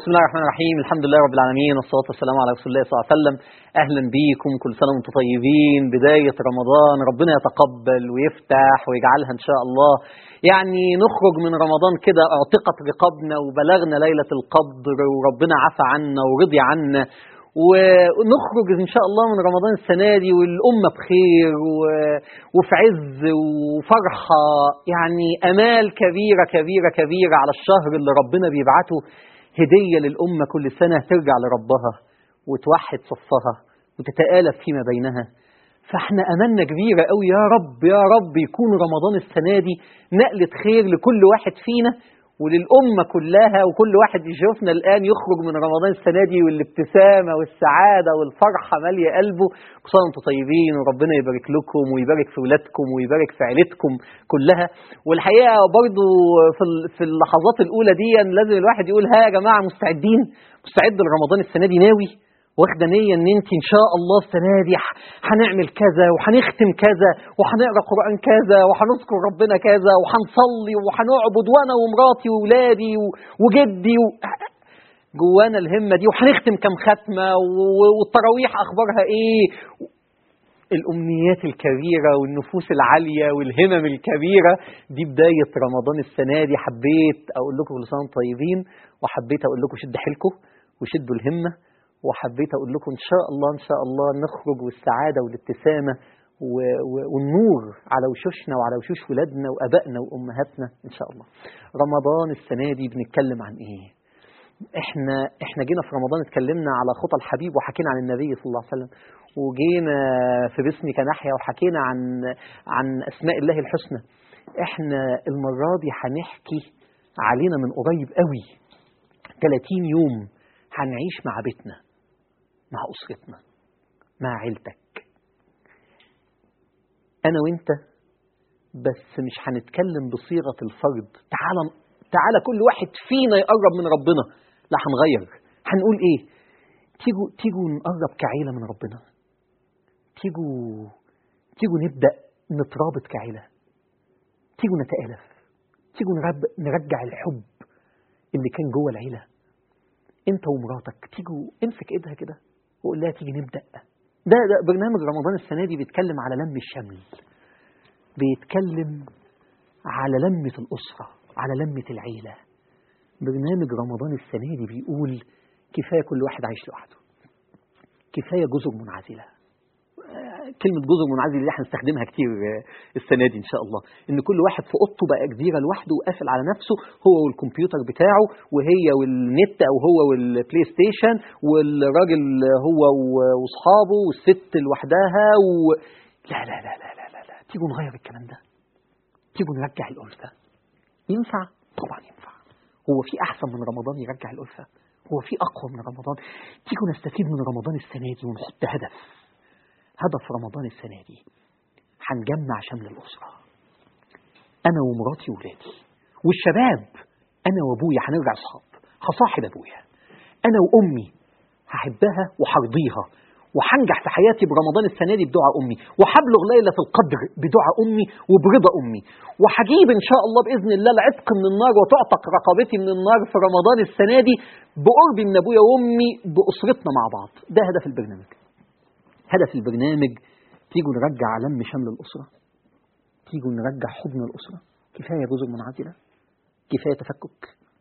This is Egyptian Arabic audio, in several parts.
بسم الله الرحمن الرحيم الحمد لله رب العالمين والصلاة والسلام على رسول الله صلى الله عليه وسلم أهلا بيكم كل سنة وانتم طيبين بداية رمضان ربنا يتقبل ويفتح ويجعلها إن شاء الله يعني نخرج من رمضان كده اعتقت رقابنا وبلغنا ليلة القدر وربنا عفى عنا ورضي عنا ونخرج ان شاء الله من رمضان السنه دي والامه بخير و- وفي عز وفرحه يعني امال كبيره كبيره كبيره على الشهر اللي ربنا بيبعته هديه للامه كل سنه ترجع لربها وتوحد صفها وتتآلف فيما بينها فاحنا املنا كبيره قوي يا رب يا رب يكون رمضان السنه دي نقله خير لكل واحد فينا وللأمة كلها وكل واحد يشوفنا الآن يخرج من رمضان السنة دي والابتسامة والسعادة والفرحة مالية قلبه كل سنة وانتم طيبين وربنا يبارك لكم ويبارك في ولادكم ويبارك في عيلتكم كلها والحقيقة برضو في ال- في اللحظات الأولى دي لازم الواحد يقول ها يا جماعة مستعدين مستعد لرمضان السنة دي ناوي واخده نيه ان انت ان شاء الله السنه دي ح- هنعمل كذا وهنختم كذا وهنقرا قران كذا وهنذكر ربنا كذا وهنصلي وهنعبد وانا ومراتي واولادي و- وجدي و... جوانا الهمه دي وهنختم كام ختمه و- والتراويح اخبارها ايه الامنيات الكبيره والنفوس العاليه والهمم الكبيره دي بدايه رمضان السنه دي حبيت اقول لكم كل سنه وانتم طيبين وحبيت اقول لكم شد حيلكم وشدوا الهمه وحبيت اقول لكم ان شاء الله ان شاء الله نخرج والسعاده والابتسامه و- و- والنور على وشوشنا وعلى وشوش ولادنا وابائنا وامهاتنا ان شاء الله. رمضان السنه دي بنتكلم عن ايه؟ احنا احنا جينا في رمضان اتكلمنا على خطى الحبيب وحكينا عن النبي صلى الله عليه وسلم وجينا في باسمك نحيا وحكينا عن عن اسماء الله الحسنى. احنا المره دي هنحكي علينا من قريب قوي 30 يوم هنعيش مع بيتنا مع أسرتنا مع عيلتك أنا وأنت بس مش هنتكلم بصيغة الفرد تعال تعال كل واحد فينا يقرب من ربنا لا هنغير هنقول إيه تيجوا تيجوا نقرب كعيلة من ربنا تيجوا تيجوا نبدأ نترابط كعيلة تيجوا نتآلف تيجوا نرب- نرجع الحب اللي كان جوه العيله انت ومراتك تيجوا امسك ايدها كده وقول لها تيجي نبدا ده, ده برنامج رمضان السنه دي بيتكلم على لم الشمل بيتكلم على لمه الاسره على لمه العيله برنامج رمضان السنه دي بيقول كفايه كل واحد عايش لوحده كفايه جزر منعزله آه، كلمة جزر منعزل دي هنستخدمها كتير آه، السنة دي إن شاء الله إن كل واحد في أوضته بقى جزيرة لوحده وقافل على نفسه هو والكمبيوتر بتاعه وهي والنت أو هو والبلاي ستيشن والراجل هو و- وأصحابه والست لوحدها و... لا لا لا لا لا لا لا تيجوا نغير الكلام ده تيجوا نرجع الألفة ينفع؟ طبعا ينفع هو في أحسن من رمضان يرجع الألفة هو في أقوى من رمضان تيجوا نستفيد من رمضان السنة دي ونحط هدف هدف رمضان السنة دي هنجمع شمل الأسرة أنا ومراتي وولادي والشباب أنا وأبويا هنرجع أصحاب هصاحب أبويا أنا وأمي هحبها وهرضيها وهنجح في حياتي برمضان السنة دي بدعاء أمي وهبلغ ليلة القدر بدعاء أمي وبرضا أمي وهجيب إن شاء الله بإذن الله العتق من النار وتعتق رقبتي من النار في رمضان السنة دي بقربي من أبويا وأمي بأسرتنا مع بعض ده هدف البرنامج هدف البرنامج تيجوا نرجع لم شمل الأسرة تيجوا نرجع حضن الأسرة كفاية جزر منعزلة كفاية تفكك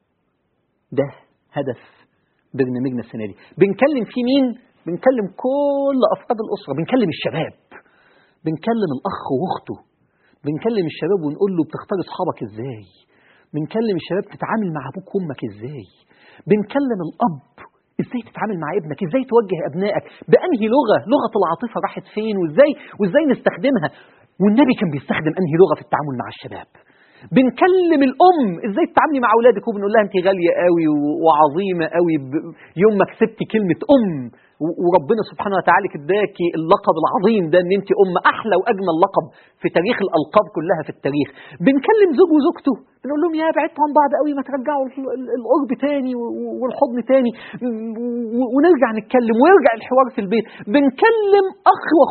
ده هدف برنامجنا السنة دي بنكلم فيه مين؟ بنكلم كل أفراد الأسرة بنكلم الشباب بنكلم الأخ وأخته بنكلم الشباب ونقول له بتختار أصحابك إزاي بنكلم الشباب تتعامل مع أبوك وأمك إزاي بنكلم الأب ازاي تتعامل مع ابنك ازاي توجه ابنائك بانهي لغه لغه العاطفه راحت فين وازاي وازاي نستخدمها والنبي كان بيستخدم انهي لغه في التعامل مع الشباب بنكلم الام ازاي تتعاملي مع اولادك وبنقول لها انت غاليه قوي و- وعظيمه قوي ب- يوم ما كسبتي كلمه ام و- وربنا سبحانه وتعالى اداكي اللقب العظيم ده ان انت ام احلى واجمل لقب في تاريخ الالقاب كلها في التاريخ بنكلم زوج وزوجته بنقول لهم يا بعدتوا عن بعض قوي ما ترجعوا ال- ال- القرب تاني و- و- والحضن تاني و- و- ونرجع نتكلم ويرجع الحوار في البيت بنكلم اخ واخوه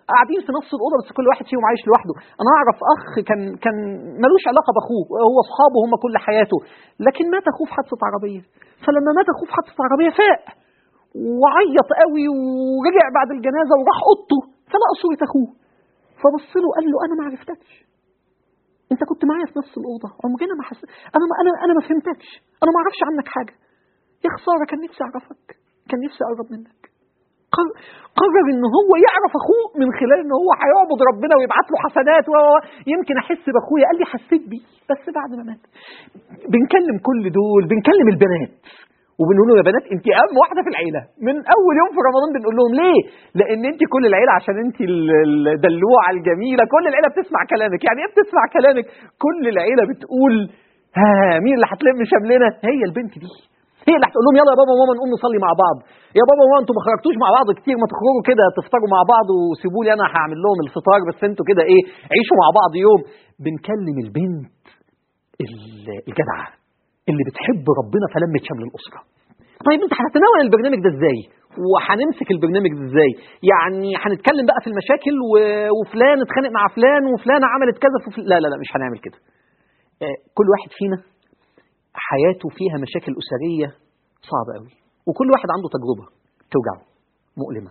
قاعدين في نص الاوضه بس كل واحد فيهم عايش لوحده انا اعرف اخ كان كان ملوش علاقه باخوه هو اصحابه هم كل حياته لكن مات اخوه في حادثه عربيه فلما مات اخوه في حادثه عربيه فاق وعيط قوي ورجع بعد الجنازه وراح اوضته فلقى صوره اخوه فبص له قال له انا ما عرفتكش انت كنت معايا في نفس الاوضه عمرنا ما حس انا ما انا انا ما فهمتكش انا ما اعرفش عنك حاجه يا خساره كان نفسي اعرفك كان نفسي اقرب منك قر- قرر ان هو يعرف اخوه من خلال ان هو هيعبد ربنا ويبعت له حسنات و و- يمكن احس باخويا قال لي حسيت بيه بس بعد ما مات بنكلم كل دول بنكلم البنات وبنقول لهم يا بنات انت اهم واحده في العيله من اول يوم في رمضان بنقول لهم ليه لان انت كل العيله عشان انت ال- الدلوعه الجميله كل العيله بتسمع كلامك يعني ايه بتسمع كلامك كل العيله بتقول ها مين اللي هتلم شملنا هي البنت دي هي اللي هتقول لهم يلا يا بابا وماما نقوم نصلي مع بعض يا بابا وماما انتوا ما خرجتوش مع بعض كتير ما تخرجوا كده تفطروا مع بعض وسيبوا لي انا هعمل لهم الفطار بس انتوا كده ايه عيشوا مع بعض يوم بنكلم البنت ال- الجدعه اللي بتحب ربنا فلمت شمل الاسره طيب انت هتتناول البرنامج ده ازاي وهنمسك البرنامج ده ازاي يعني هنتكلم بقى في المشاكل و... وفلان اتخانق مع فلان وفلانه عملت كذا في فل... لا لا لا مش هنعمل كده آه، كل واحد فينا حياته فيها مشاكل أسرية صعبة قوي وكل واحد عنده تجربة توجعه مؤلمة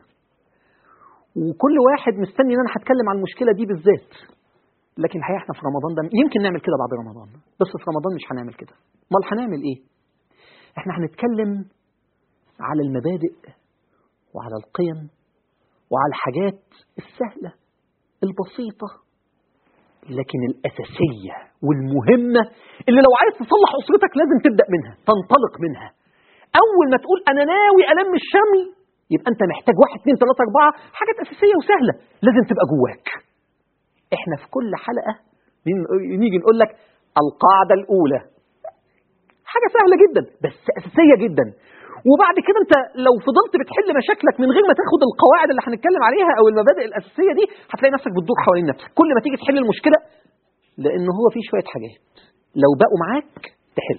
وكل واحد مستني ان انا هتكلم عن المشكلة دي بالذات لكن الحقيقة احنا في رمضان ده يمكن نعمل كده بعد رمضان بس في رمضان مش هنعمل كده امال هنعمل ايه احنا هنتكلم على المبادئ وعلى القيم وعلى الحاجات السهلة البسيطة لكن الأساسية والمهمة اللي لو عايز تصلح أسرتك لازم تبدأ منها تنطلق منها أول ما تقول أنا ناوي ألم الشمل يبقى أنت محتاج واحد اثنين ثلاثة أربعة حاجات أساسية وسهلة لازم تبقى جواك إحنا في كل حلقة نيجي نقول لك القاعدة الأولى حاجة سهلة جدا بس أساسية جدا وبعد كده انت لو فضلت بتحل مشاكلك من غير ما تاخد القواعد اللي هنتكلم عليها او المبادئ الاساسيه دي هتلاقي نفسك بتدور حوالين نفسك كل ما تيجي تحل المشكله لان هو في شويه حاجات لو بقوا معاك تحل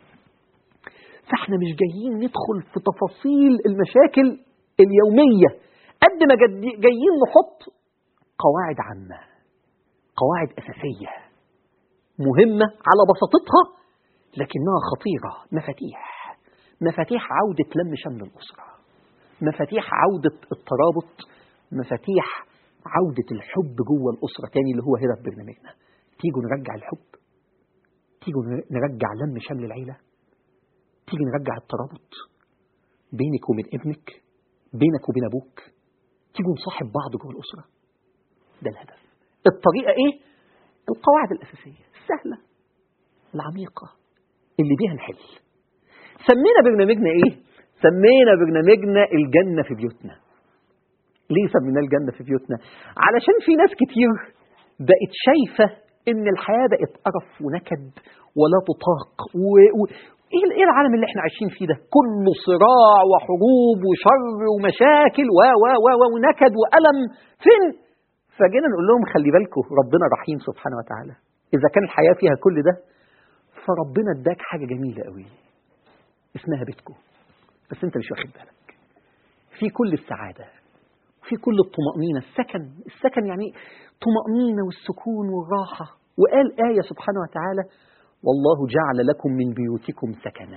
فاحنا مش جايين ندخل في تفاصيل المشاكل اليوميه قد ما جد- جايين نحط قواعد عامه قواعد اساسيه مهمه على بساطتها لكنها خطيره مفاتيح مفاتيح عودة لم شمل الأسرة مفاتيح عودة الترابط مفاتيح عودة الحب جوه الأسرة تاني اللي هو هدف برنامجنا تيجوا نرجع الحب تيجوا نرجع لم شمل العيلة تيجي نرجع الترابط بينك وبين ابنك بينك وبين أبوك تيجوا نصاحب بعض جوه الأسرة ده الهدف الطريقة إيه؟ القواعد الأساسية السهلة العميقة اللي بيها نحل سمينا برنامجنا ايه سمينا برنامجنا الجنة في بيوتنا ليه سميناه الجنة في بيوتنا علشان في ناس كتير بقت شايفة ان الحياة بقت قرف ونكد ولا تطاق و... و... ايه ايه العالم اللي احنا عايشين فيه ده كله صراع وحروب وشر ومشاكل و و و و ونكد والم فين فجينا نقول لهم خلي بالكم ربنا رحيم سبحانه وتعالى اذا كان الحياة فيها كل ده فربنا اداك حاجة جميلة قوي اسمها بيتكم بس انت مش واخد بالك في كل السعادة في كل الطمأنينة السكن السكن يعني طمأنينة والسكون والراحة وقال آية سبحانه وتعالى والله جعل لكم من بيوتكم سكنا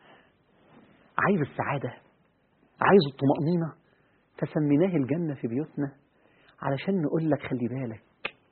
عايز السعادة عايز الطمأنينة فسميناه الجنة في بيوتنا علشان نقول لك خلي بالك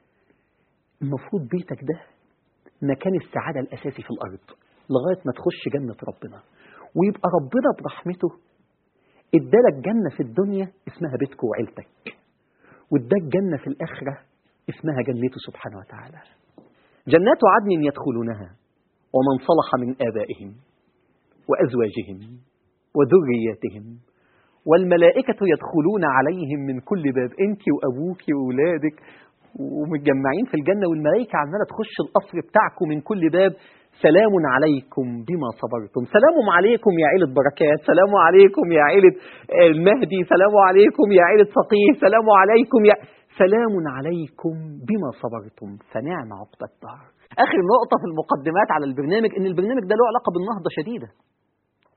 المفروض بيتك ده مكان السعادة الأساسي في الأرض لغاية ما تخش جنة ربنا ويبقى ربنا برحمته ادالك جنة في الدنيا اسمها بيتك وعيلتك واداك جنة في الآخرة اسمها جنته سبحانه وتعالى جنات عدن يدخلونها ومن صلح من آبائهم وأزواجهم وذرياتهم والملائكة يدخلون عليهم من كل باب أنت وأبوك وأولادك ومتجمعين في الجنة والملائكة عمالة تخش القصر بتاعكم من كل باب سلام عليكم بما صبرتم سلام عليكم يا عيلة بركات سلام عليكم يا عيلة المهدي سلام عليكم يا عيلة فقيه سلام عليكم يا سلام عليكم بما صبرتم فنعم عقبى الدار آخر نقطة في المقدمات على البرنامج إن البرنامج ده له علاقة بالنهضة شديدة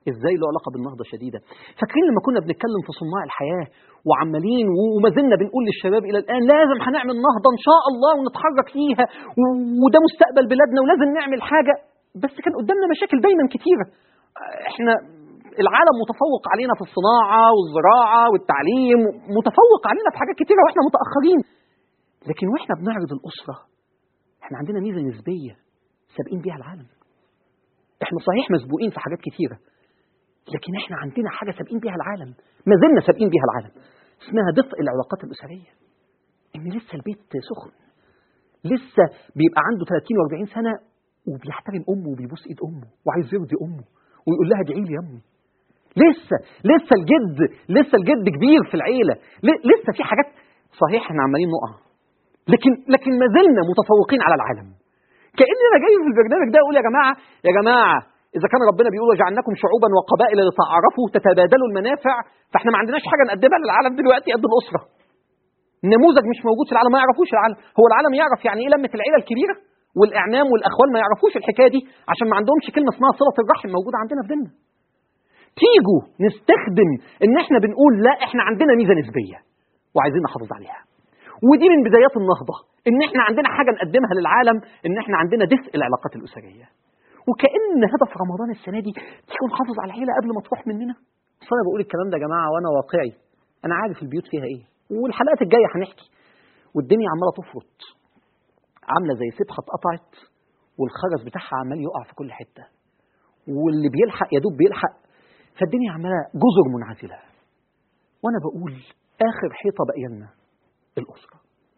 ازاي له علاقه بالنهضه شديده فاكرين لما كنا بنتكلم في صناع الحياه وعمالين وما زلنا بنقول للشباب الى الان لازم هنعمل نهضه ان شاء الله ونتحرك فيها و- وده مستقبل بلادنا ولازم نعمل حاجه بس كان قدامنا مشاكل دايما كتيره احنا العالم متفوق علينا في الصناعه والزراعه والتعليم متفوق علينا في حاجات كتيره واحنا متاخرين لكن واحنا بنعرض الاسره احنا عندنا ميزه نسبيه سابقين بيها العالم احنا صحيح مسبوقين في حاجات كتيره لكن احنا عندنا حاجه سابقين بيها العالم ما زلنا سابقين بيها العالم اسمها دفء العلاقات الاسريه ان لسه البيت سخن لسه بيبقى عنده 30 و40 سنه وبيحترم امه وبيبوس ايد امه وعايز يرضي امه ويقول لها ادعي لي يا امي لسه لسه الجد لسه الجد كبير في العيله ل- لسه في حاجات صحيح احنا عمالين نقع لكن لكن ما زلنا متفوقين على العالم كاني انا جاي في البرنامج ده اقول يا جماعه يا جماعه اذا كان ربنا بيقول وجعلناكم شعوبا وقبائل لتعارفوا تتبادلوا المنافع فاحنا ما عندناش حاجه نقدمها للعالم دلوقتي قد الاسره نموذج مش موجود في العالم ما يعرفوش العالم هو العالم يعرف يعني ايه لمه العيله الكبيره والاعمام والاخوال ما يعرفوش الحكايه دي عشان ما عندهمش كلمه اسمها صله الرحم موجوده عندنا في ديننا تيجوا نستخدم ان احنا بنقول لا احنا عندنا ميزه نسبيه وعايزين نحافظ عليها ودي من بدايات النهضه ان احنا عندنا حاجه نقدمها للعالم ان احنا عندنا دفء العلاقات الاسريه وكان هدف رمضان السنه دي تيجوا نحافظ على العيله قبل ما تروح مننا اصل انا بقول الكلام ده يا جماعه وانا واقعي انا عارف البيوت فيها ايه والحلقات الجايه هنحكي والدنيا عماله تفرط عامله زي سبحه اتقطعت والخرز بتاعها عمال يقع في كل حته واللي بيلحق يا دوب بيلحق فالدنيا عماله جزر منعزله وانا بقول اخر حيطه باقيه لنا الاسره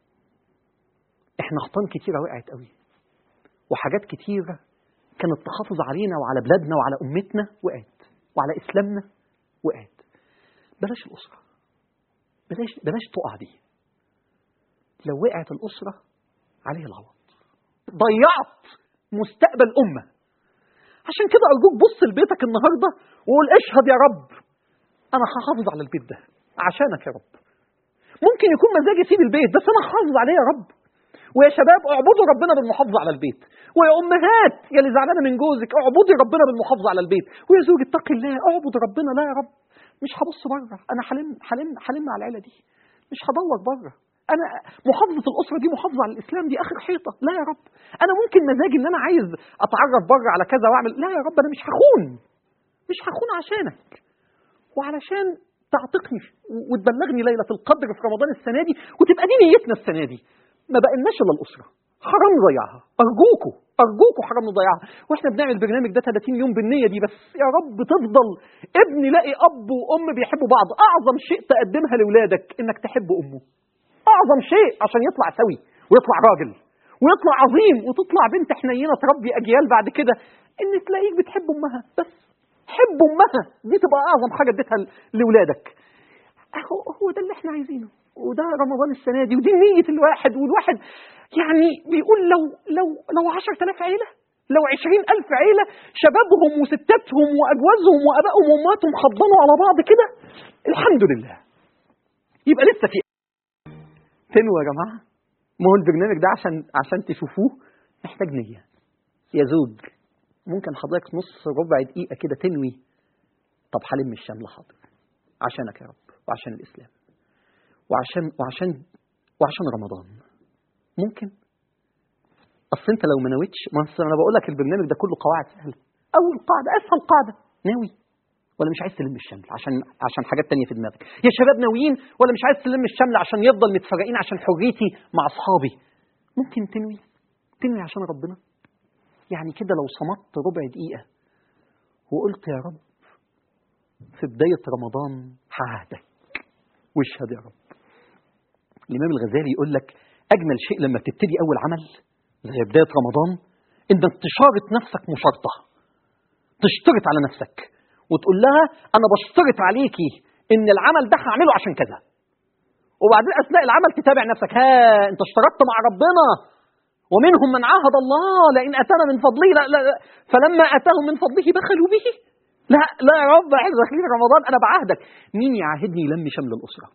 احنا حيطان كتيره وقعت قوي وحاجات كتيره كانت تحافظ علينا وعلى بلادنا وعلى امتنا وقعت وعلى اسلامنا وقعت بلاش الاسره بلاش بلاش تقع دي لو وقعت الاسره عليه العوض ضيعت مستقبل امه عشان كده ارجوك بص لبيتك النهارده وقول اشهد يا رب انا هحافظ على البيت ده عشانك يا رب ممكن يكون مزاجي اسيب البيت بس انا هحافظ عليه يا رب ويا شباب اعبدوا ربنا بالمحافظه على البيت ويا امهات يا اللي زعلانه من جوزك اعبدي ربنا بالمحافظه على البيت ويا زوج اتقي الله اعبد ربنا لا يا رب مش هبص بره انا حلم حلم حلم على العيله دي مش هدور بره انا محافظه الاسره دي محافظه على الاسلام دي اخر حيطه لا يا رب انا ممكن مزاجي ان انا عايز اتعرف بره على كذا واعمل لا يا رب انا مش هخون مش هخون عشانك وعلشان تعتقني وتبلغني ليله القدر في رمضان السنه دي وتبقى دي نيتنا السنه دي ما بقلناش الا الاسره حرام نضيعها ارجوكوا ارجوكوا حرام نضيعها واحنا بنعمل البرنامج ده 30 يوم بالنيه دي بس يا رب تفضل ابن يلاقي اب وام بيحبوا بعض اعظم شيء تقدمها لاولادك انك تحب امه اعظم شيء عشان يطلع سوي ويطلع راجل ويطلع عظيم وتطلع بنت حنينه تربي اجيال بعد كده ان تلاقيك بتحب امها بس حب امها دي تبقى اعظم حاجه اديتها لاولادك هو هو ده اللي احنا عايزينه وده رمضان السنه دي ودي نيه الواحد والواحد يعني بيقول لو لو لو 10000 عيله لو 20000 عيله شبابهم وستاتهم وازواجهم وابائهم وامهاتهم حضنوا على بعض كده الحمد لله يبقى لسه في تنوى يا جماعه ما هو البرنامج ده عشان عشان تشوفوه محتاج نيه يا زوج ممكن حضرتك نص ربع دقيقه كده تنوي طب هلم الشمل حاضر عشانك يا رب وعشان الاسلام وعشان وعشان وعشان رمضان ممكن اصل انت لو ما نويتش ما أصل انا بقول لك البرنامج ده كله قواعد سهله اول قاعده اسهل قاعده ناوي ولا مش عايز تلم الشمل عشان عشان حاجات تانية في دماغك يا شباب ناويين ولا مش عايز تلم الشمل عشان يفضل متفرقين عشان حريتي مع اصحابي ممكن تنوي تنوي عشان ربنا يعني كده لو صمت ربع دقيقه وقلت يا رب في بدايه رمضان هعهدك واشهد يا رب الامام الغزالي يقول لك اجمل شيء لما بتبتدي اول عمل زي بدايه رمضان انك تشارط نفسك مشارطه تشترط على نفسك وتقول لها انا بشترط عليكي ان العمل ده هعمله عشان كذا وبعدين اثناء العمل تتابع نفسك ها انت اشترطت مع ربنا ومنهم من عاهد الله لئن اتانا من فضله لا لا لا فلما اتاهم من فضله بخلوا به لا لا يا رب احنا داخلين رمضان انا بعهدك مين يعاهدني يلم شمل الاسره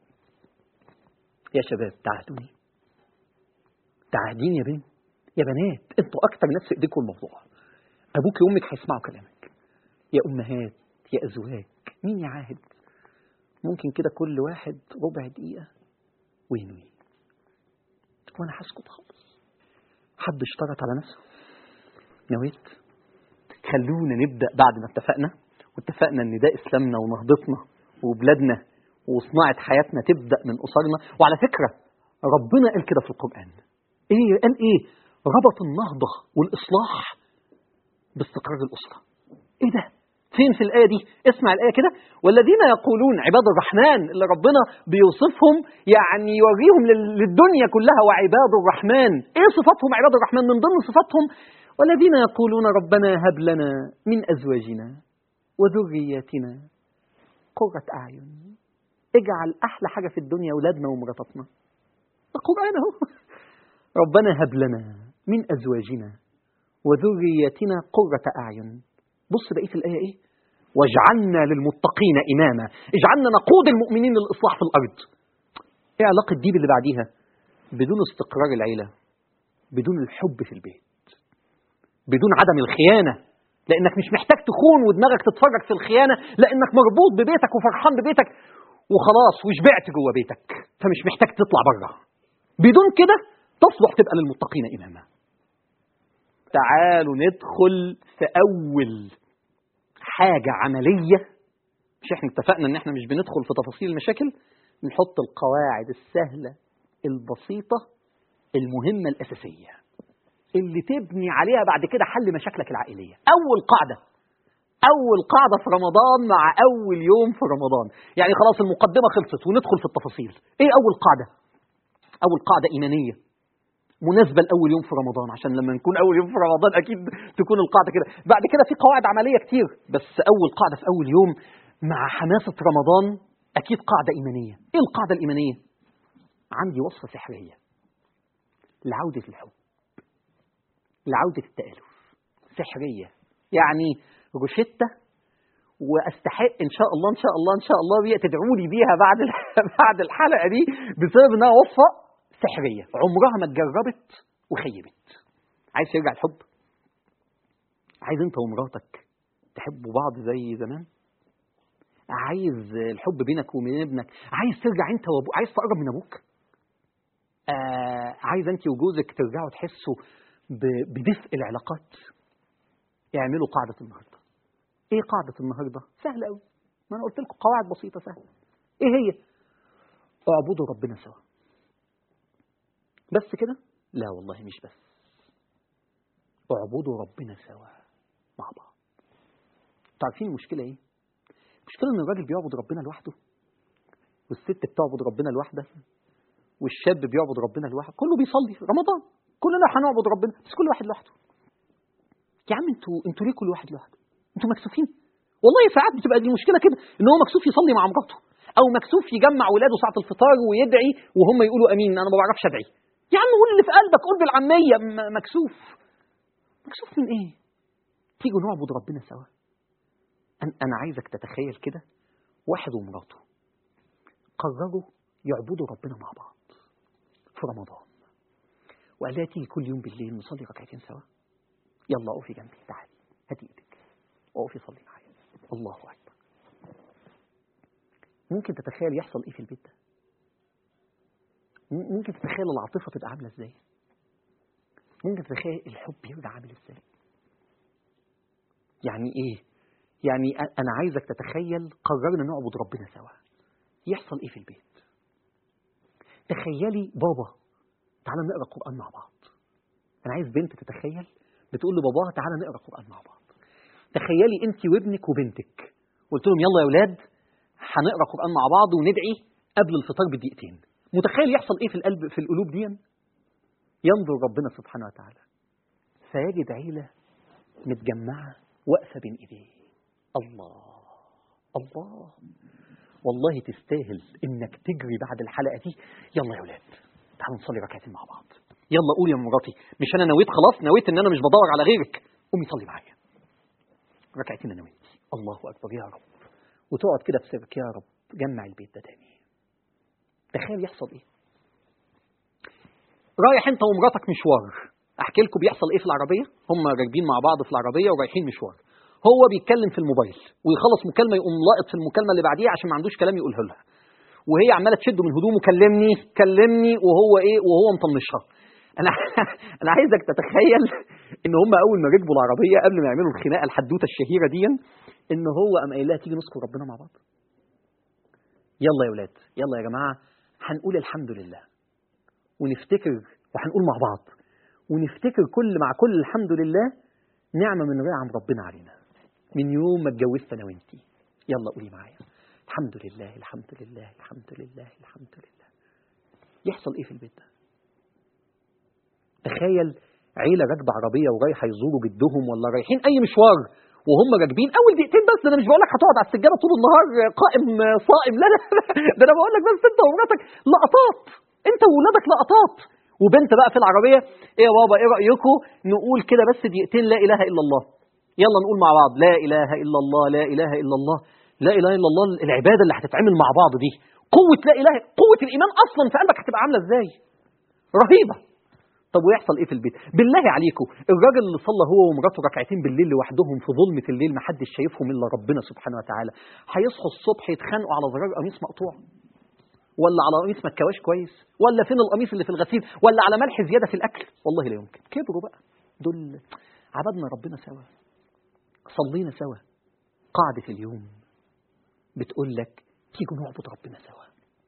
يا شباب تعهدوني تعهديني يا بنت يا بنات انتوا اكتر ناس في ايديكم الموضوع ابوك وامك هيسمعوا كلامك يا امهات يا أزواج مين يعاهد ممكن كده كل واحد ربع دقيقة وينوي وأنا هسكت خالص حد اشترط على نفسه نويت خلونا نبدأ بعد ما اتفقنا واتفقنا ان ده اسلامنا ونهضتنا وبلادنا وصناعة حياتنا تبدأ من أسرنا وعلى فكرة ربنا قال كده في القرآن ايه قال ايه ربط النهضة والإصلاح باستقرار الأسرة ايه ده فين في الآية دي اسمع الآية كده والذين يقولون عباد الرحمن اللي ربنا بيوصفهم يعني يوريهم لل- للدنيا كلها وعباد الرحمن ايه صفاتهم عباد الرحمن من ضمن صفاتهم والذين يقولون ربنا هب لنا من أزواجنا وذرياتنا قرة أعين اجعل أحلى حاجة في الدنيا أولادنا ومراتاتنا القرآن أهو ربنا هب لنا من أزواجنا وذرياتنا قرة أعين بص بقية الآية إيه واجعلنا للمتقين إماما اجعلنا نقود المؤمنين للإصلاح في الأرض إيه علاقة دي باللي بعديها بدون استقرار العيلة بدون الحب في البيت بدون عدم الخيانة لأنك مش محتاج تخون ودماغك تتفرج في الخيانة لأنك مربوط ببيتك وفرحان ببيتك وخلاص وشبعت جوه بيتك فمش محتاج تطلع بره بدون كده تصلح تبقى للمتقين إماما تعالوا ندخل في أول حاجة عملية مش احنا اتفقنا ان احنا مش بندخل في تفاصيل المشاكل نحط القواعد السهلة البسيطة المهمة الأساسية اللي تبني عليها بعد كده حل مشاكلك العائلية أول قاعدة أول قاعدة في رمضان مع أول يوم في رمضان يعني خلاص المقدمة خلصت وندخل في التفاصيل إيه أول قاعدة أول قاعدة إيمانية مناسبة لأول يوم في رمضان عشان لما نكون أول يوم في رمضان أكيد تكون القاعدة كده بعد كده في قواعد عملية كتير بس أول قاعدة في أول يوم مع حماسة رمضان أكيد قاعدة إيمانية إيه القاعدة الإيمانية؟ عندي وصفة سحرية لعودة الحب لعودة التآلف سحرية يعني روشتة واستحق ان شاء الله ان شاء الله ان شاء الله بيها تدعوا لي بيها بعد بعد الحلقه دي بسبب انها وصفه سحريه عمرها ما اتجربت وخيبت عايز ترجع الحب عايز انت ومراتك تحبوا بعض زي زمان عايز الحب بينك وبين ابنك عايز ترجع انت وابوك عايز تقرب من ابوك آه عايز انت وجوزك ترجعوا تحسوا ب- بدفء العلاقات اعملوا قاعده النهارده ايه قاعده النهارده سهله قوي ما انا قلت لكم قواعد بسيطه سهله ايه هي اعبدوا ربنا سوا بس كده لا والله مش بس اعبدوا ربنا سوا مع بعض انتوا عارفين المشكله ايه المشكله ان الراجل بيعبد ربنا لوحده والست بتعبد ربنا لوحدها والشاب بيعبد ربنا لوحده كله بيصلي في رمضان كلنا هنعبد ربنا بس كل واحد لوحده يا عم انتوا انتوا ليه كل واحد لوحده انتوا مكسوفين والله ساعات بتبقى دي مشكله كده ان هو مكسوف يصلي مع مراته او مكسوف يجمع ولاده ساعه الفطار ويدعي وهم يقولوا امين انا ما بعرفش ادعي يا عم قول اللي في قلبك قول بالعاميه م- مكسوف مكسوف من ايه تيجوا نعبد ربنا سوا أن- انا عايزك تتخيل كده واحد ومراته قرروا يعبدوا ربنا مع بعض في رمضان وقال لها تيجي كل يوم بالليل نصلي ركعتين سوا يلا اقفي جنبي تعالي هاتي ايدك اقفي صلي معايا الله اكبر ممكن تتخيل يحصل ايه في البيت ده م- ممكن تتخيل العاطفه تبقى عامله ازاي ممكن تتخيل الحب يرجع عامل ازاي يعني ايه يعني أ- انا عايزك تتخيل قررنا نعبد ربنا سوا يحصل ايه في البيت تخيلي بابا تعالى نقرا قران مع بعض انا عايز بنت تتخيل بتقول لباباها تعالى نقرا قران مع بعض تخيلي انت وابنك وبنتك قلت لهم يلا يا اولاد هنقرا قران مع بعض وندعي قبل الفطار بدقيقتين متخيل يحصل ايه في القلب في القلوب دي ينظر ربنا سبحانه وتعالى فيجد عيله متجمعه واقفه بين ايديه الله الله والله تستاهل انك تجري بعد الحلقه دي يلا يا اولاد تعالوا نصلي ركعتين مع بعض يلا قول يا مراتي مش انا نويت خلاص نويت ان انا مش بدور على غيرك قومي صلي معايا ركعتين انا وانت الله اكبر يا رب وتقعد كده في سرك يا رب جمع البيت ده تاني تخيل يحصل ايه رايح انت ومراتك مشوار احكي لكم بيحصل ايه في العربيه هم راكبين مع بعض في العربيه ورايحين مشوار هو بيتكلم في الموبايل ويخلص مكالمه يقوم لاقط في المكالمه اللي بعديها عشان ما عندوش كلام يقوله لها وهي عماله تشده من هدومه كلمني كلمني وهو ايه وهو مطنشها انا انا عايزك تتخيل ان هم اول ما ركبوا العربيه قبل ما يعملوا الخناقه الحدوته الشهيره دي ان هو قام قايل لها تيجي نذكر ربنا مع بعض يلا يا ولاد يلا يا جماعه هنقول الحمد لله ونفتكر وهنقول مع بعض ونفتكر كل مع كل الحمد لله نعمه من نعم ربنا علينا من يوم ما اتجوزت انا وانتي يلا قولي معايا الحمد لله الحمد لله الحمد لله الحمد لله يحصل ايه في البيت ده تخيل عيلة راكبة عربية ورايحة يزوروا جدهم ولا رايحين أي مشوار وهم راكبين أول دقيقتين بس ده أنا مش بقول لك هتقعد على السجادة طول النهار قائم صائم لا لا ده أنا بقول لك بس أنت ومراتك لقطات أنت وولادك لقطات وبنت بقى في العربية إيه يا بابا إيه رأيكم نقول كده بس دقيقتين لا إله إلا الله يلا نقول مع بعض لا إله إلا الله لا إله إلا الله لا إله إلا الله العبادة اللي هتتعمل مع بعض دي قوة لا إله قوة الإيمان أصلا في قلبك هتبقى عاملة إزاي رهيبة طب ويحصل ايه في البيت بالله عليكم الراجل اللي صلى هو ومراته ركعتين بالليل لوحدهم في ظلمه الليل ما حدش شايفهم الا ربنا سبحانه وتعالى هيصحوا الصبح يتخانقوا على زرار قميص مقطوع ولا على قميص ما اتكواش كويس ولا فين القميص اللي في الغسيل ولا على ملح زياده في الاكل والله لا يمكن كبروا بقى دول عبدنا ربنا سوا صلينا سوا قاعده اليوم بتقول لك تيجوا نعبد ربنا سوا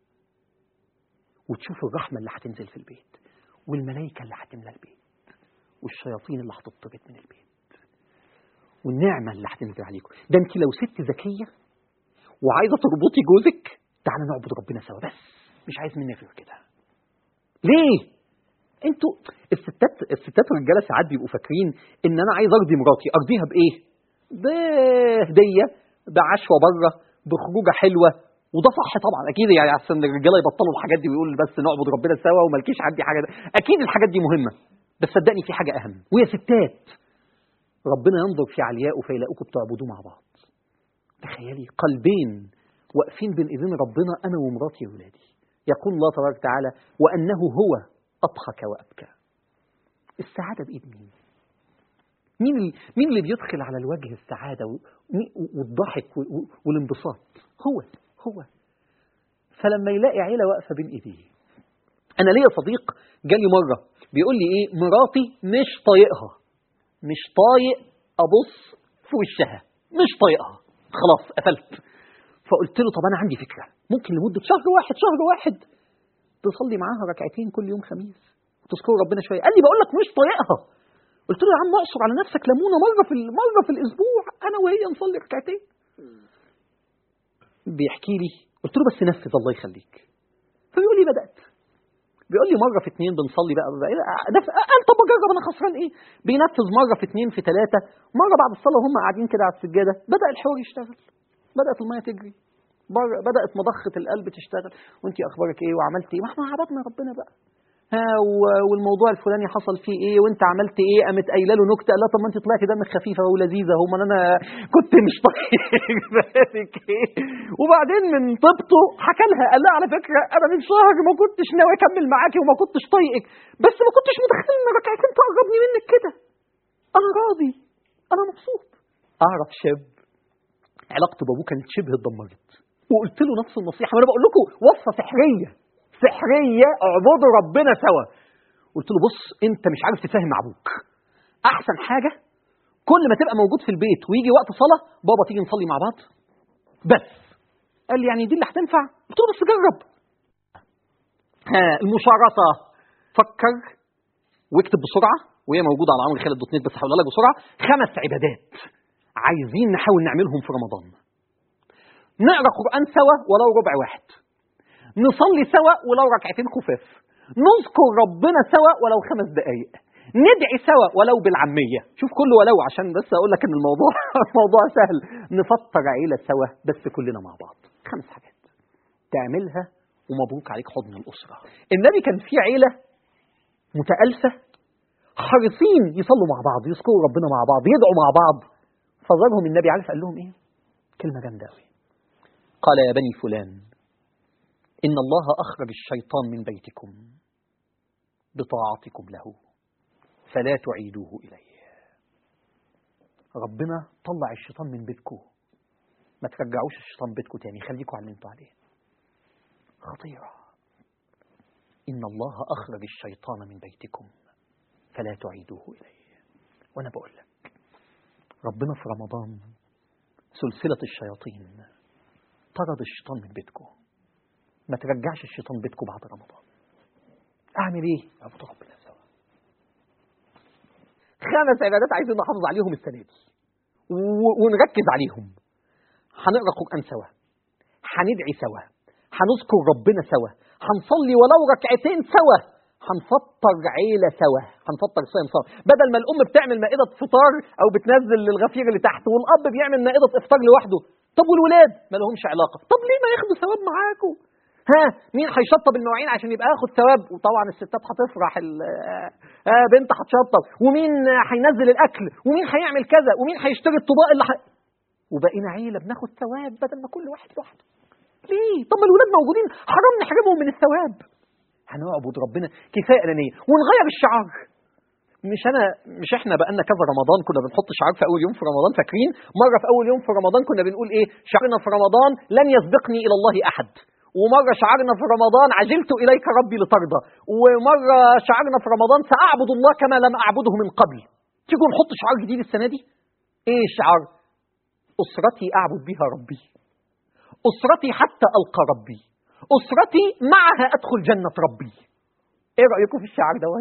وتشوف الرحمه اللي هتنزل في البيت والملائكة اللي هتملى البيت والشياطين اللي هتطرد من البيت والنعمة اللي هتنزل عليكم ده انت لو ست ذكية وعايزة تربطي جوزك تعالى نعبد ربنا سوا بس مش عايز منك غير كده ليه انتوا الستات الستات والرجاله ساعات بيبقوا فاكرين ان انا عايز ارضي مراتي ارضيها بايه بهديه بعشوه بره بخروجه حلوه وده صح طبعا اكيد يعني عشان الرجاله يبطلوا الحاجات دي ويقول بس نعبد ربنا سوا ومالكيش عندي حاجه ده. اكيد الحاجات دي مهمه بس صدقني في حاجه اهم ويا ستات ربنا ينظر في عليائه فيلاقوكم بتعبدوه مع بعض تخيلي قلبين واقفين بين ايدين ربنا انا ومراتي وولادي يقول الله تبارك وتعالى وانه هو اضحك وابكى السعاده بايد مين مين اللي مين اللي بيدخل على الوجه السعاده والضحك والانبساط هو هو فلما يلاقي عيلة واقفة بين ايديه انا ليا صديق جالي مرة بيقول لي ايه مراتي مش طايقها مش طايق ابص في وشها مش طايقها خلاص قفلت فقلت له طب انا عندي فكرة ممكن لمدة شهر واحد شهر واحد تصلي معاها ركعتين كل يوم خميس وتذكروا ربنا شوية قال لي بقول لك مش طايقها قلت له يا عم اعصر على نفسك ليمونه مره في مره في الاسبوع انا وهي نصلي ركعتين بيحكي لي قلت له بس نفذ الله يخليك فبيقول لي بدات بيقول لي مره في اثنين بنصلي بقى, بقى قال طب اجرب انا خسران ايه بينفذ مره في اثنين في ثلاثه مره بعد الصلاه وهم قاعدين كده على السجاده بدا الحوار يشتغل بدات الميه تجري بدات مضخه القلب تشتغل وانت اخبارك ايه وعملت ايه ما احنا عبدنا ربنا بقى ها والموضوع الفلاني حصل فيه ايه وانت عملت ايه قامت قايله له نكته لا طب ما انت طلعتي دمك خفيفه ولذيذه هم انا كنت مش طايق ايه وبعدين من طيبته حكى لها قال لها على فكره انا من شهر ما كنتش ناوي اكمل معاكي وما كنتش طايقك بس ما كنتش متخيل ان ركعتين تقربني منك كده انا راضي انا مبسوط اعرف شاب علاقته بابوه كانت شبه اتدمرت وقلت له نفس النصيحه وانا بقول لكم وصفه سحريه سحرية اعبدوا ربنا سوا قلت له بص انت مش عارف تفهم ابوك احسن حاجة كل ما تبقى موجود في البيت ويجي وقت صلاة بابا تيجي نصلي مع بعض بس قال لي يعني دي اللي هتنفع قلت له بس جرب ها المشارطة فكر واكتب بسرعة وهي موجودة على عمرو خالد دوت نت بس هقولها لك بسرعة خمس عبادات عايزين نحاول نعملهم في رمضان نقرا قرآن سوا ولو ربع واحد نصلي سوا ولو ركعتين خفاف نذكر ربنا سوا ولو خمس دقايق ندعي سوا ولو بالعامية شوف كله ولو عشان بس أقول لك إن الموضوع موضوع سهل نفطر عيلة سوا بس كلنا مع بعض خمس حاجات تعملها ومبروك عليك حضن الأسرة النبي كان في عيلة متألفة حريصين يصلوا مع بعض يذكروا ربنا مع بعض يدعوا مع بعض فزارهم النبي عارف قال لهم ايه كلمة جامدة قوي قال يا بني فلان إن الله أخرج الشيطان من بيتكم بطاعتكم له فلا تعيدوه إليه ربنا طلع الشيطان من بيتكم ما ترجعوش الشيطان بيتكم تاني خليكم على اللي انتوا عليه خطيرة إن الله أخرج الشيطان من بيتكم فلا تعيدوه إليه وأنا بقول لك ربنا في رمضان سلسلة الشياطين طرد الشيطان من بيتكم ما ترجعش الشيطان بيتكم بعد رمضان أعمل إيه؟ أعبد ربنا سوا خمس عبادات عايزين نحافظ عليهم السنة دي و- ونركز عليهم هنقرا قرآن سوا هندعي سوا هنذكر ربنا سوا هنصلي ولو ركعتين سوا هنفطر عيلة سوا هنفطر صيام سوا بدل ما الأم بتعمل مائدة فطار أو بتنزل للغفير اللي تحت والأب بيعمل مائدة إفطار لوحده طب والولاد ما لهمش علاقة طب ليه ما ياخدوا ثواب معاكم ها مين هيشطب المواعين عشان يبقى ياخد ثواب وطبعا الستات هتفرح ال- آه آه، بنت هتشطب ومين هينزل الاكل ومين هيعمل كذا ومين هيشتري الطباق اللي ح... وبقينا عيله بناخد ثواب بدل ما كل واحد لوحده ليه طب ما الولاد موجودين حرام نحرمهم من الثواب هنعبد ربنا كفايه انانيه ونغير الشعار مش انا مش احنا بقالنا كذا رمضان كنا بنحط شعار في اول يوم في رمضان فاكرين مره في اول يوم في رمضان كنا بنقول ايه شعارنا في رمضان لن يسبقني الى الله احد ومره شعارنا في رمضان عجلت اليك ربي لترضى ومره شعارنا في رمضان ساعبد الله كما لم اعبده من قبل تيجوا نحط شعار جديد السنه دي ايه الشعار اسرتي اعبد بها ربي اسرتي حتى القى ربي اسرتي معها ادخل جنه ربي ايه رايكم في الشعار ده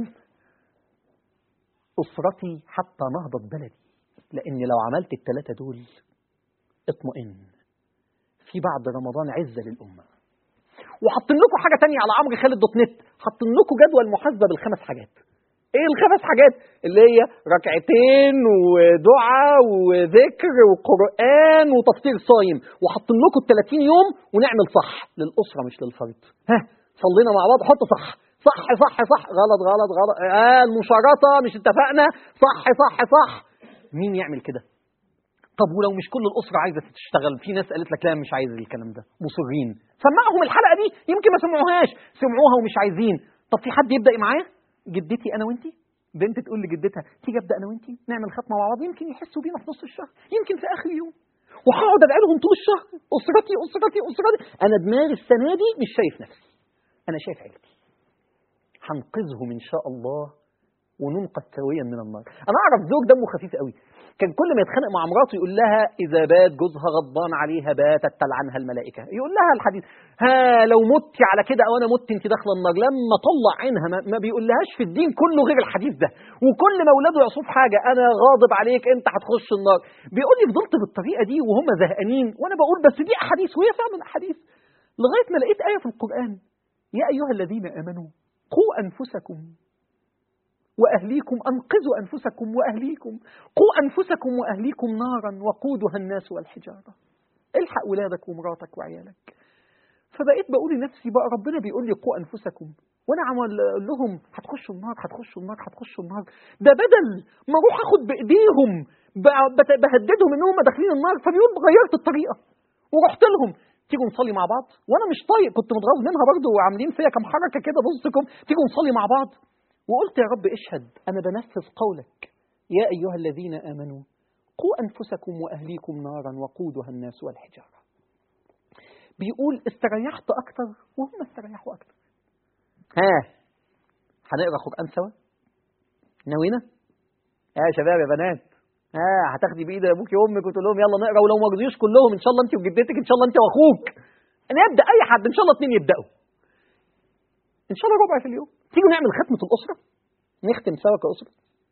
أسرتي حتى نهضة بلدي لأن لو عملت الثلاثة دول اطمئن في بعد رمضان عزة للأمة وحاطين لكم حاجة تانية على عمرو خالد دوت نت حاطين لكم جدول محاسبة بالخمس حاجات ايه الخمس حاجات اللي هي ركعتين ودعاء وذكر وقرآن وتفطير صايم وحاطين لكم ال 30 يوم ونعمل صح للأسرة مش للفرد ها صلينا مع بعض حط صح صح صح صح غلط غلط غلط آه المشارطة مش اتفقنا صح صح صح مين يعمل كده طب ولو مش كل الأسرة عايزة تشتغل في ناس قالت لك لا مش عايز الكلام ده مصرين سمعهم الحلقة دي يمكن ما سمعوهاش سمعوها ومش عايزين طب في حد يبدأ معايا جدتي أنا وأنتي بنت تقول لجدتها تيجي ابدا انا وانتي نعمل ختمه مع بعض يمكن يحسوا بينا في نص الشهر يمكن في اخر يوم وهقعد ادعي لهم طول الشهر اسرتي اسرتي اسرتي انا دماغي السنه دي مش شايف نفسي انا شايف عيلتي هنقذهم ان شاء الله وننقذ سويا من النار انا اعرف زوج دمه خفيف قوي كان كل ما يتخانق مع مراته يقول لها اذا بات جوزها غضبان عليها باتت تلعنها الملائكه يقول لها الحديث ها لو مت على كده او انا مت انت داخله النار لما طلع عينها ما, ما بيقولهاش في الدين كله غير الحديث ده وكل ما اولاده يعصوا في حاجه انا غاضب عليك انت هتخش النار بيقول لي فضلت بالطريقه دي وهم زهقانين وانا بقول بس دي احاديث وهي فعلا احاديث لغايه ما لقيت ايه في القران يا ايها الذين امنوا قوا انفسكم وأهليكم أنقذوا أنفسكم وأهليكم قوا أنفسكم وأهليكم نارا وقودها الناس والحجارة الحق ولادك ومراتك وعيالك فبقيت بقول لنفسي بقى ربنا بيقول لي قوا أنفسكم وأنا عمال أقول لهم هتخشوا النار هتخشوا النار هتخشوا النار ده بدل ما أروح أخد بإيديهم ب- بت- بهددهم إن هم داخلين النار فبيقول غيرت الطريقة ورحت لهم تيجوا نصلي مع بعض وانا مش طايق كنت متغاظ منها برضه وعاملين فيا كام حركه كده بصكم تيجوا نصلي مع بعض وقلت يا رب اشهد أنا بنفذ قولك يا أيها الذين آمنوا قوا أنفسكم وأهليكم نارا وقودها الناس والحجارة بيقول استريحت أكتر وهم استريحوا أكتر ها هنقرا قرآن سوا ناوينا يا شباب يا بنات ها هتاخدي بايد ابوك وامك وتقول لهم يلا نقرا ولو ما رضيوش كلهم ان شاء الله انت وجدتك ان شاء الله انت واخوك نبدا اي حد ان شاء الله اثنين يبداوا ان شاء الله ربع في اليوم تيجوا نعمل ختمة الأسرة نختم سوا كأسرة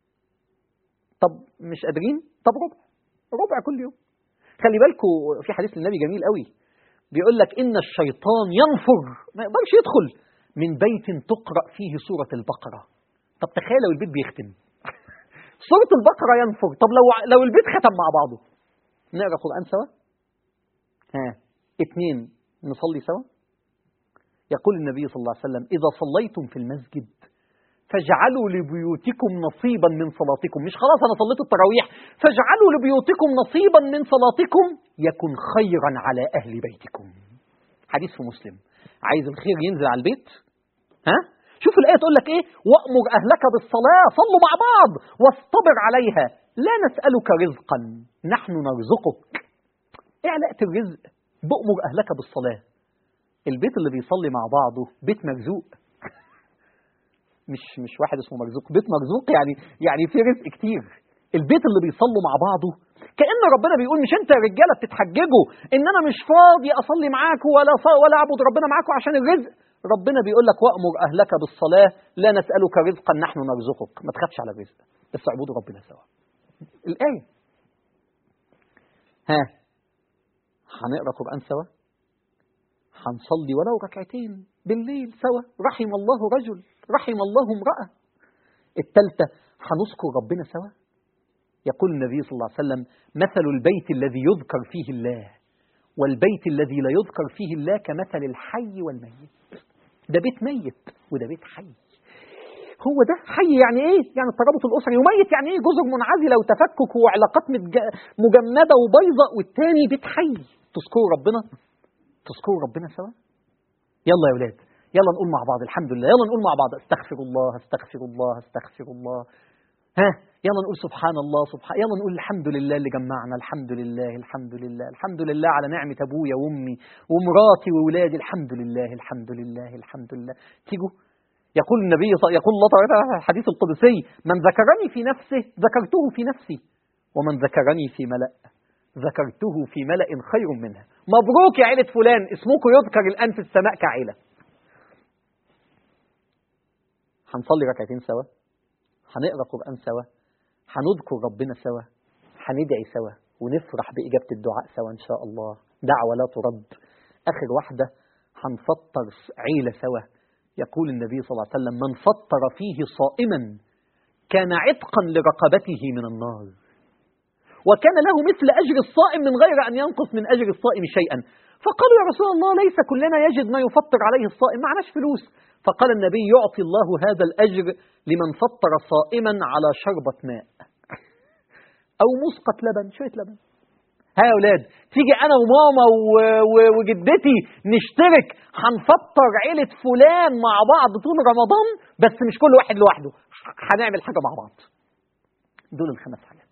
طب مش قادرين طب ربع ربع كل يوم خلي بالكم في حديث للنبي جميل قوي بيقول لك إن الشيطان ينفر ما يقدرش يدخل من بيت تقرأ فيه سورة البقرة طب تخيل لو البيت بيختم سورة البقرة ينفر طب لو لو البيت ختم مع بعضه نقرأ قرآن سوا ها اتنين نصلي سوا يقول النبي صلى الله عليه وسلم إذا صليتم في المسجد فاجعلوا لبيوتكم نصيبا من صلاتكم مش خلاص أنا صليت التراويح فاجعلوا لبيوتكم نصيبا من صلاتكم يكن خيرا على أهل بيتكم حديث في مسلم عايز الخير ينزل على البيت ها شوف الآية تقول لك إيه وأمر أهلك بالصلاة صلوا مع بعض واصطبر عليها لا نسألك رزقا نحن نرزقك ايه علاقة الرزق بأمر أهلك بالصلاة البيت اللي بيصلي مع بعضه بيت مرزوق مش مش واحد اسمه مرزوق بيت مرزوق يعني يعني في رزق كتير البيت اللي بيصلوا مع بعضه كأن ربنا بيقول مش انت يا رجاله بتتحججوا ان انا مش فاضي اصلي معاكم ولا ولا اعبد ربنا معاكم عشان الرزق ربنا بيقول لك وامر اهلك بالصلاه لا نسالك رزقا نحن نرزقك ما تخافش على الرزق بس اعبدوا ربنا سوا الايه ها هنقرا قران سوا هنصلي ولو ركعتين بالليل سوا رحم الله رجل رحم الله امراه الثالثه هنذكر ربنا سوا يقول النبي صلى الله عليه وسلم مثل البيت الذي يذكر فيه الله والبيت الذي لا يذكر فيه الله كمثل الحي والميت ده بيت ميت وده بيت حي هو ده حي يعني ايه يعني الترابط الاسري وميت يعني ايه جزر منعزله وتفكك وعلاقات مجمده وبيضاء والتاني بيت حي تذكروا ربنا تذكروا ربنا سوا يلا يا ولاد يلا نقول مع بعض الحمد لله يلا نقول مع بعض استغفر الله استغفر الله استغفر الله ها يلا نقول سبحان الله سبحان يلا نقول الحمد لله اللي جمعنا الحمد لله الحمد لله الحمد لله على نعمة أبويا وأمي ومراتي وولادي الحمد لله الحمد لله الحمد لله تيجوا يقول النبي يقول الله تعالى في الحديث القدسي من ذكرني في نفسه ذكرته في نفسي ومن ذكرني في ملأ ذكرته في ملأ خير منها مبروك يا عيلة فلان اسمكم يذكر الآن في السماء كعيلة هنصلي ركعتين سوا هنقرا قرآن سوا هنذكر ربنا سوا هندعي سوا ونفرح بإجابة الدعاء سوا إن شاء الله دعوة لا ترد آخر واحدة هنفطر عيلة سوا يقول النبي صلى الله عليه وسلم من فطر فيه صائما كان عتقا لرقبته من النار وكان له مثل أجر الصائم من غير أن ينقص من أجر الصائم شيئا فقالوا يا رسول الله ليس كلنا يجد ما يفطر عليه الصائم معناش فلوس فقال النبي يعطي الله هذا الأجر لمن فطر صائما على شربة ماء أو مسقة لبن شوية لبن ها يا أولاد تيجي أنا وماما وجدتي نشترك هنفطر عيلة فلان مع بعض طول رمضان بس مش كل واحد لوحده هنعمل حاجة مع بعض دول الخمس حاجات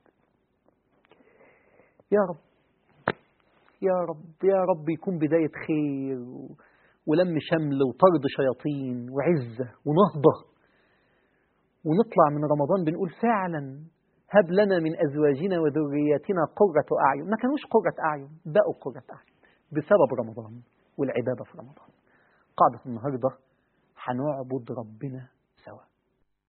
يا رب يا رب يا رب يكون بداية خير ولم شمل وطرد شياطين وعزة ونهضة ونطلع من رمضان بنقول فعلا هب لنا من أزواجنا وذرياتنا قرة أعين ما كانوش قرة أعين بقوا قرة أعين بسبب رمضان والعبادة في رمضان قاعدة النهاردة هنعبد ربنا